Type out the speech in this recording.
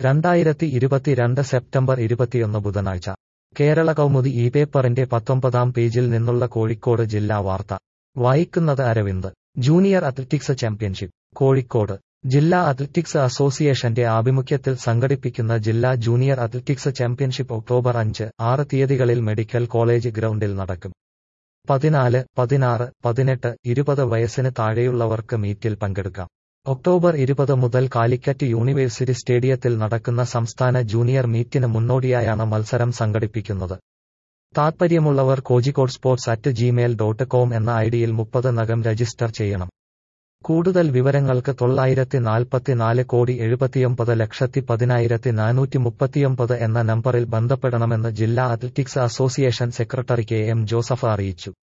രണ്ടായിരത്തി ഇരുപത്തിരണ്ട് സെപ്റ്റംബർ ഇരുപത്തിയൊന്ന് ബുധനാഴ്ച കേരള കൗമുദി ഈ പേപ്പറിന്റെ പത്തൊമ്പതാം പേജിൽ നിന്നുള്ള കോഴിക്കോട് ജില്ലാ വാർത്ത വായിക്കുന്നത് Aravind junior athletics championship Kozhikode ജില്ലാ അത്ലറ്റിക്സ് അസോസിയേഷന്റെ ആഭിമുഖ്യത്തിൽ സംഘടിപ്പിക്കുന്ന ജില്ലാ ജൂനിയർ അത്ലറ്റിക്സ് ചാമ്പ്യൻഷിപ്പ് ഒക്ടോബർ അഞ്ച് ആറ് തീയതികളിൽ മെഡിക്കൽ കോളേജ് ഗ്രൗണ്ടിൽ നടക്കും പതിനാല് പതിനാറ് പതിനെട്ട് ഇരുപത് വയസ്സിന് താഴെയുള്ളവർക്ക് മീറ്റിൽ പങ്കെടുക്കാം ഒക്ടോബർ ഇരുപത് മുതൽ കാലിക്കറ്റ് യൂണിവേഴ്സിറ്റി സ്റ്റേഡിയത്തിൽ നടക്കുന്ന സംസ്ഥാന ജൂനിയർ മീറ്റിന് മുന്നോടിയായാണ് മത്സരം സംഘടിപ്പിക്കുന്നത് താത്പര്യമുള്ളവർ Kozhikode sports at Gmail dot com എന്ന ഐഡിയിൽ മുപ്പത് നകം രജിസ്റ്റർ ചെയ്യണം കൂടുതൽ വിവരങ്ങൾക്ക് തൊള്ളായിരത്തി നാൽപ്പത്തിനാല് കോടി എഴുപത്തിയൊമ്പത് ലക്ഷത്തി പതിനായിരത്തി നാനൂറ്റി മുപ്പത്തിയൊമ്പത് എന്ന നമ്പറിൽ ബന്ധപ്പെടണമെന്ന് ജില്ലാ athletics association secretary K M Joseph അറിയിച്ചു